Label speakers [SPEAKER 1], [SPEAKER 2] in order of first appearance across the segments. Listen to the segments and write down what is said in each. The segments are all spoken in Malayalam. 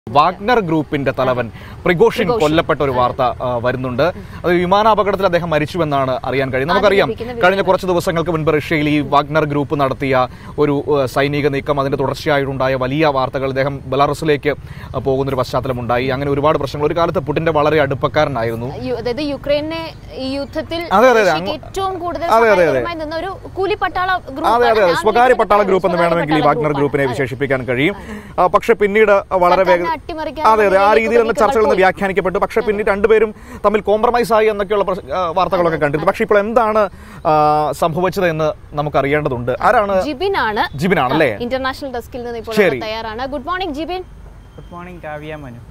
[SPEAKER 1] വാഗ്നർ ഗ്രൂപ്പിന്റെ തലവൻ പ്രിഗോഷിൻ കൊല്ലപ്പെട്ട ഒരു വാർത്ത ആ, വരുന്നുണ്ട് അത് വിമാനാപകടത്തിൽ അദ്ദേഹം മരിച്ചുവെന്നാണ് അറിയാൻ കഴിയുന്നത് നമുക്കറിയാം
[SPEAKER 2] ലഭിക്കുന്ന
[SPEAKER 1] കഴിഞ്ഞ കുറച്ച് ദിവസങ്ങൾക്ക് മുൻപ് റഷ്യയിൽ ഈ വാഗ്നർ ഗ്രൂപ്പ് നടത്തിയ ഒരു ആ, സൈനിക നീക്കം അതിന്റെ തുടർച്ചയായിട്ടുണ്ടായ വലിയ വാർത്തകൾ അദ്ദേഹം ബെലാറസിലേക്ക് ആ, പോകുന്നൊരു പശ്ചാത്തലമുണ്ടായി അങ്ങനെ ഒരുപാട് പ്രശ്നങ്ങൾ ഒരു കാലത്ത് പുടിന്റെ വളരെ അടുപ്പക്കാരനായിരുന്നു
[SPEAKER 2] യു- അതായത് യുക്രൈനെ ഈ യുദ്ധത്തിൽ
[SPEAKER 1] അതെ, അതെ,
[SPEAKER 2] റഷ്യക്ക്
[SPEAKER 1] അങ്ങ്
[SPEAKER 2] ഏറ്റവും കൂടുതൽ
[SPEAKER 1] അതെ, അതെ, അതെ.
[SPEAKER 2] സഹായകരമായി നിന്ന ഒരു കൂലി പട്ടാള ഗ്രൂപ്പ്
[SPEAKER 1] അതെ അതെ അതെ സ്വകാര്യ പട്ടാള ഗ്രൂപ്പ് എന്ന്
[SPEAKER 2] സ്വകാര്യ
[SPEAKER 1] വേണമെങ്കിൽ ഈ
[SPEAKER 2] പട്ടാള
[SPEAKER 1] വാഗ്നർ
[SPEAKER 2] ഗ്രൂപ്പാണ്.
[SPEAKER 1] ഗ്രൂപ്പിനെ
[SPEAKER 2] അതെ.
[SPEAKER 1] വിശേഷിപ്പിക്കാൻ കഴിയും ആ, പക്ഷെ പിന്നീട് വളരെ വേഗം
[SPEAKER 2] സർക്കാരിനെ അട്ടിമറിക്കാനുള്ള
[SPEAKER 1] അതെ അതെ ആ
[SPEAKER 2] രീതിയിലേക്ക്
[SPEAKER 1] രീതിയിൽ
[SPEAKER 2] നീക്കങ്ങൾ
[SPEAKER 1] ചർച്ചകൾ
[SPEAKER 2] പോയി.
[SPEAKER 1] വ്യാഖ്യാനിക്കപ്പെട്ടു പക്ഷെ പിന്നീട് രണ്ടുപേരും തമ്മിൽ കോംപ്രമൈസ് ആയി എന്നൊക്കെയുള്ള പ്രശ്- ആ, വാർത്തകളൊക്കെ കണ്ടിരുന്നു പക്ഷെ ഇപ്പോൾ എന്താണ് ആ, സംഭവിച്ചത് എന്ന് നമുക്ക് അറിയേണ്ടതുണ്ട് ആരാണ്
[SPEAKER 2] ജിബിൻ ആണ്
[SPEAKER 1] ജിബിനാണല്ലേ
[SPEAKER 2] ഇന്റർനാഷണൽ ഡെസ്കിൽ നിന്ന് ഇപ്പോൾ
[SPEAKER 1] ശരി.
[SPEAKER 2] നമ്മൾ തയ്യാറാണ് good morning Jibin
[SPEAKER 3] good morning Kavya Manu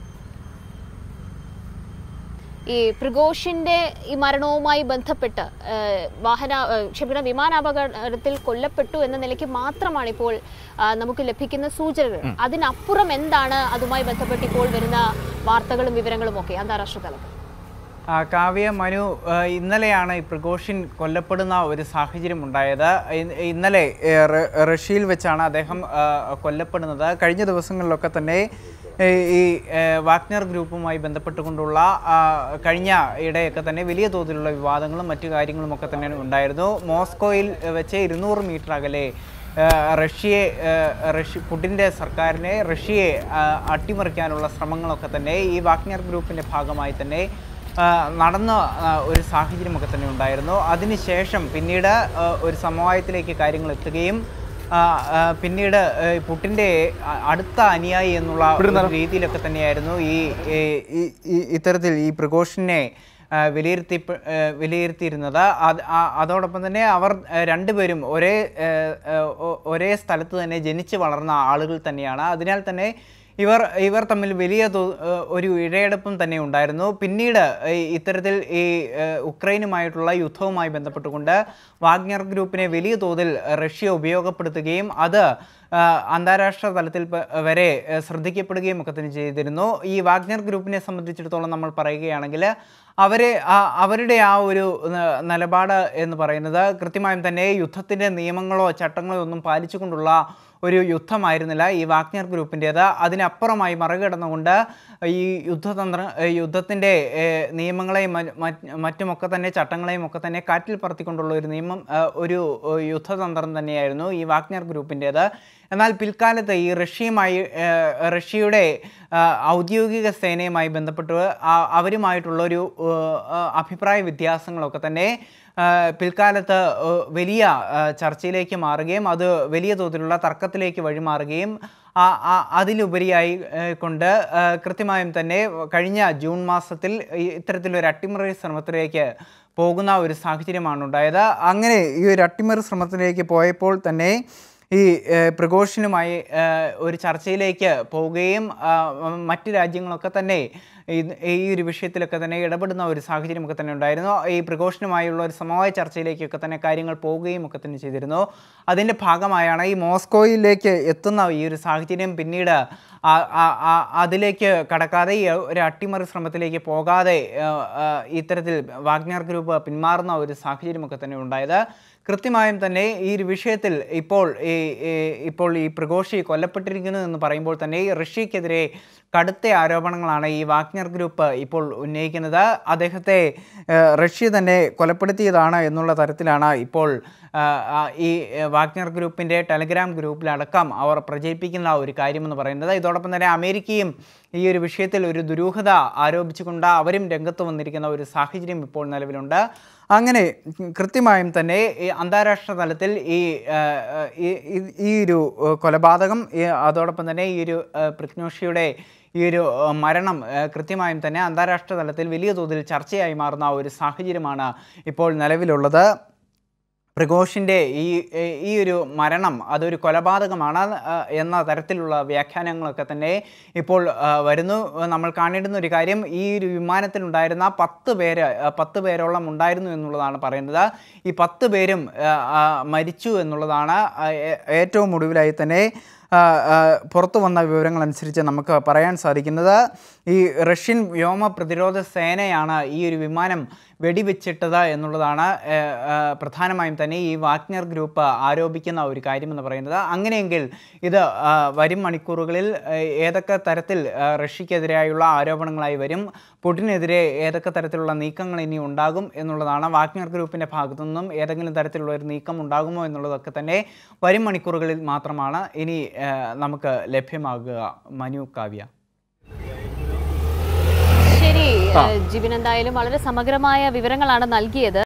[SPEAKER 2] ഈ പ്രിഗോഷിന്റെ ഈ മരണവുമായി ബന്ധപ്പെട്ട് ആ, വാഹന ആ, ക്ഷമിക്കണം വിമാനാപകടത്തിൽ കൊല്ലപ്പെട്ടു എന്ന നിലയ്ക്ക് മാത്രമാണ് ഇപ്പോൾ ആ, നമുക്ക് ലഭിക്കുന്ന സൂചനകൾ അതിനപ്പുറം എന്താണ് അതുമായി ബന്ധപ്പെട്ട് ഇപ്പോൾ വരുന്ന വാർത്തകളും വിവരങ്ങളും ഒക്കെ അന്താരാഷ്ട്ര തലത്തിൽ
[SPEAKER 3] ആ, കാവ്യ മനു ആ, ഇന്നലെയാണ് ഈ പ്രഘോഷിൻ കൊല്ലപ്പെടുന്ന ഒരു സാഹചര്യം ഉണ്ടായത് ഇ- ഇന്നലെ ഏ, റ- റഷ്യയിൽ വെച്ചാണ് അദ്ദേഹം ആ, കൊല്ലപ്പെടുന്നത് കഴിഞ്ഞ ദിവസങ്ങളിലൊക്കെ തന്നെ ഏ, ഈ ഏ, വാഗ്നർ ഗ്രൂപ്പുമായി ബന്ധപ്പെട്ടുകൊണ്ടുള്ള ആ, കഴിഞ്ഞ ഇടയൊക്കെ തന്നെ വലിയ തോതിലുള്ള വിവാദങ്ങളും മറ്റു കാര്യങ്ങളും ഒക്കെ തന്നെ ഉണ്ടായിരുന്നു മോസ്കോയിൽ വെച്ച് ഇരുന്നൂറ് മീറ്റർ അകലെ ആ, റഷ്യയെ ആ, റഷ്യ പുടിൻ്റെ സർക്കാരിനെ റഷ്യയെ ആ, അട്ടിമറിക്കാനുള്ള ശ്രമങ്ങളൊക്കെ തന്നെ ഈ വാഗ്നർ ഗ്രൂപ്പിൻ്റെ ഭാഗമായി തന്നെ ആ, നടന്ന ആ, ഒരു സാഹചര്യമൊക്കെ തന്നെ ഉണ്ടായിരുന്നു അതിനുശേഷം പിന്നീട് ആ, ഒരു സമവായത്തിലേക്ക് കാര്യങ്ങൾ എത്തുകയും ആ, ആ, പിന്നീട് ആ, പുട്ടിൻ്റെ അ- അടുത്ത അനുയായി എന്നുള്ള ഒരു രീതിയിലൊക്കെ തന്നെയായിരുന്നു ഈ ഈ- ഈ- ഈ- ഇത്തരത്തിൽ ഈ പ്രിഗോഷനെ ആ, വിലയിരുത്തി ആ, വിലയിരുത്തിയിരുന്നത് അത് ആ- അതോടൊപ്പം തന്നെ അവർ ആ, രണ്ടുപേരും ഒരേ ആ, ആ, ഒ- ഒരേ സ്ഥലത്ത് തന്നെ ജനിച്ച് വളർന്ന ആളുകൾ തന്നെയാണ് അതിനാൽ തന്നെ ഇവർ ഇവർ തമ്മിൽ വലിയ തോ- ആ, ഒരു ഇഴയെടുപ്പും തന്നെ ഉണ്ടായിരുന്നു പിന്നീട് ഈ ഇത്തരത്തിൽ ഈ ആ, ഉക്രൈനുമായിട്ടുള്ള യുദ്ധവുമായി ബന്ധപ്പെട്ടുകൊണ്ട് വാഗ്നർ ഗ്രൂപ്പിനെ വലിയ തോതിൽ റഷ്യ ഉപയോഗപ്പെടുത്തുകയും അത് ആ, അന്താരാഷ്ട്ര തലത്തിൽ പ- വരെ ആ, ശ്രദ്ധിക്കപ്പെടുകയും ഒക്കെ തന്നെ ചെയ്തിരുന്നു ഈ വാഗ്നർ ഗ്രൂപ്പിനെ സംബന്ധിച്ചിടത്തോളം നമ്മൾ പറയുകയാണെങ്കിൽ അവരെ ആ- അവരുടെ ആ ഒരു ന- നിലപാട് എന്ന് പറയുന്നത് കൃത്യമായും തന്നെ യുദ്ധത്തിൻ്റെ നിയമങ്ങളോ ചട്ടങ്ങളോ ഒന്നും പാലിച്ചുകൊണ്ടുള്ള ഒരു യുദ്ധമായിരുന്നില്ല ഈ വാഗ്നർ ഗ്രൂപ്പിൻ്റേത് അതിനപ്പുറമായി മറികടന്നുകൊണ്ട് ഈ യുദ്ധതന്ത്ര യുദ്ധത്തിൻ്റെ നിയമങ്ങളെയും മ- മറ്റ് മറ്റുമൊക്കെ തന്നെ ചട്ടങ്ങളെയും ഒക്കെ തന്നെ കാറ്റിൽ പറത്തിക്കൊണ്ടുള്ള ഒരു നിയമം ആ, ഒരു ഏ, യുദ്ധതന്ത്രം തന്നെയായിരുന്നു ഈ വാഗ്നർ ഗ്രൂപ്പിൻ്റേത് എന്നാൽ പിൽക്കാലത്ത് ഈ റഷ്യയുമായി ഏ, റഷ്യയുടെ ആ, ഔദ്യോഗിക സേനയുമായി ബന്ധപ്പെട്ട് ആ- അവരുമായിട്ടുള്ളൊരു ഏ, ആ, അഭിപ്രായ വ്യത്യാസങ്ങളൊക്കെ തന്നെ ആ, പിൽക്കാലത്ത് ഏ, വലിയ ആ, ചർച്ചയിലേക്ക് മാറുകയും അത് വലിയ തോതിലുള്ള തർക്കത്തിലേക്ക് വഴിമാറുകയും ആ- ആ- അതിലുപരിയായി ഏ, കൊണ്ട് ആ, കൃത്യമായും തന്നെ കഴിഞ്ഞ ജൂൺ മാസത്തിൽ ഈ ഇത്തരത്തിലൊരു അട്ടിമറി ശ്രമത്തിലേക്ക് പോകുന്ന ഒരു സാഹചര്യമാണ് ഉണ്ടായത് അങ്ങനെ ഈ ഒരു അട്ടിമറി ശ്രമത്തിലേക്ക് പോയപ്പോൾ തന്നെ ഈ ഏഹ്, പ്രഘോഷനുമായി ഏഹ്, ഒരു ചർച്ചയിലേക്ക് പോവുകയും ആ, ഉം, മറ്റ് രാജ്യങ്ങളൊക്കെ തന്നെ ഈ- ഈ ഒരു വിഷയത്തിലൊക്കെ തന്നെ ഇടപെടുന്ന ഒരു സാഹചര്യമൊക്കെ തന്നെ ഉണ്ടായിരുന്നു ഈ പ്രഘോഷനുമായുള്ള ഒരു സമവായ ചർച്ചയിലേക്കൊക്കെ തന്നെ കാര്യങ്ങൾ പോവുകയും ഒക്കെ തന്നെ ചെയ്തിരുന്നു അതിൻ്റെ ഭാഗമായാണ് ഈ മോസ്കോയിലേക്ക് എത്തുന്ന ഈ ഒരു സാഹചര്യം പിന്നീട് ആ- ആ- ആ- അതിലേക്ക് കടക്കാതെ ഈ ഒരു അട്ടിമറി ശ്രമത്തിലേക്ക് പോകാതെ ആ, ആ, ഇത്തരത്തിൽ വാഗ്നർ ഗ്രൂപ്പ് പിന്മാറുന്ന ഒരു സാഹചര്യമൊക്കെ തന്നെ ഉണ്ടായത് കൃത്യമായും തന്നെ ഈ ഒരു വിഷയത്തിൽ ഇപ്പോൾ ഈ ഈ- ഇപ്പോൾ ഈ പ്രഘോഷി കൊല്ലപ്പെട്ടിരിക്കുന്നു എന്ന് പറയുമ്പോൾ തന്നെ ഈ റഷ്യക്കെതിരെ കടുത്ത ആരോപണങ്ങളാണ് ഈ വാഗ്നർ ഗ്രൂപ്പ് ഇപ്പോൾ ഉന്നയിക്കുന്നത് അദ്ദേഹത്തെ ഏഹ്, റഷ്യ തന്നെ കൊലപ്പെടുത്തിയതാണ് എന്നുള്ള തരത്തിലാണ് ഇപ്പോൾ ആ, ആ, ഈ ഏഹ്, വാഗ്നർ ഗ്രൂപ്പിൻ്റെ ടെലഗ്രാം ഗ്രൂപ്പിലടക്കം അവർ പ്രചരിപ്പിക്കുന്ന ഒരു കാര്യമെന്ന് പറയുന്നത് ഇതോടൊപ്പം തന്നെ അമേരിക്കയും ഈ ഒരു വിഷയത്തിൽ ഒരു ദുരൂഹത ആരോപിച്ചുകൊണ്ട് അവരും രംഗത്ത് വന്നിരിക്കുന്ന ഒരു സാഹചര്യം ഇപ്പോൾ നിലവിലുണ്ട് അങ്ങനെ കൃത്യമായും തന്നെ ഈ അന്താരാഷ്ട്ര തലത്തിൽ ഈ ആ, ആ, ഈ- ഈ- ഈ ഒരു ആ, കൊലപാതകം ഈ അതോടൊപ്പം തന്നെ ഈ ഒരു ആ, പ്രജ്ഞോഷിയുടെ ഈ ഒരു ആ, മരണം ആ, കൃത്യമായും തന്നെ അന്താരാഷ്ട്ര തലത്തിൽ വലിയ തോതിൽ ചർച്ചയായി മാറുന്ന ഒരു സാഹചര്യമാണ് ഇപ്പോൾ നിലവിലുള്ളത് പ്രഘോഷിൻ്റെ ഈ ഈ ഒരു മരണം അതൊരു കൊലപാതകമാണ് ആ, എന്ന തരത്തിലുള്ള വ്യാഖ്യാനങ്ങളൊക്കെ തന്നെ ഇപ്പോൾ ആ, വരുന്നു നമ്മൾ കാണേണ്ടുന്ന ഒരു കാര്യം ഈ ഒരു വിമാനത്തിലുണ്ടായിരുന്ന പത്ത് പേര് ആ, പത്ത് പേരോളം ഉണ്ടായിരുന്നു എന്നുള്ളതാണ് പറയുന്നത് ഈ പത്ത് പേരും ആ, ആ, മരിച്ചു എന്നുള്ളതാണ് ആ, ഏ- ഏറ്റവും ഒടുവിലായി തന്നെ ആ, ആ, പുറത്തു വന്ന വിവരങ്ങൾ അനുസരിച്ച് നമുക്ക് പറയാൻ സാധിക്കുന്നത് ഈ റഷ്യൻ വ്യോമ പ്രതിരോധ സേനയാണ് ഈ ഒരു വിമാനം വെടിവെച്ചിട്ടത് എന്നുള്ളതാണ് ഏ, ആ, പ്രധാനമായും തന്നെ ഈ വാഗ്നർ ഗ്രൂപ്പ് ആരോപിക്കുന്ന ഒരു കാര്യമെന്ന് പറയുന്നത് അങ്ങനെയെങ്കിൽ ഇത് ആ, വരും മണിക്കൂറുകളിൽ ഏ, ഏതൊക്കെ തരത്തിൽ ആ, റഷ്യക്കെതിരായുള്ള ആരോപണങ്ങളായി വരും പുടിനെതിരെ ഏതൊക്കെ തരത്തിലുള്ള നീക്കങ്ങൾ ഇനി ഉണ്ടാകും എന്നുള്ളതാണ് വാഗ്നർ ഗ്രൂപ്പിൻ്റെ ഭാഗത്തു നിന്നും ഏതെങ്കിലും തരത്തിലുള്ള ഒരു നീക്കം ഉണ്ടാകുമോ എന്നുള്ളതൊക്കെ തന്നെ വരും മണിക്കൂറുകളിൽ മാത്രമാണ് ഇനി ആ, നമുക്ക് ലഭ്യമാകുക മനു കാവ്യ
[SPEAKER 2] ശരി ഏഹ് ജിബിൻ എന്തായാലും വളരെ സമഗ്രമായ വിവരങ്ങളാണ് നൽകിയത്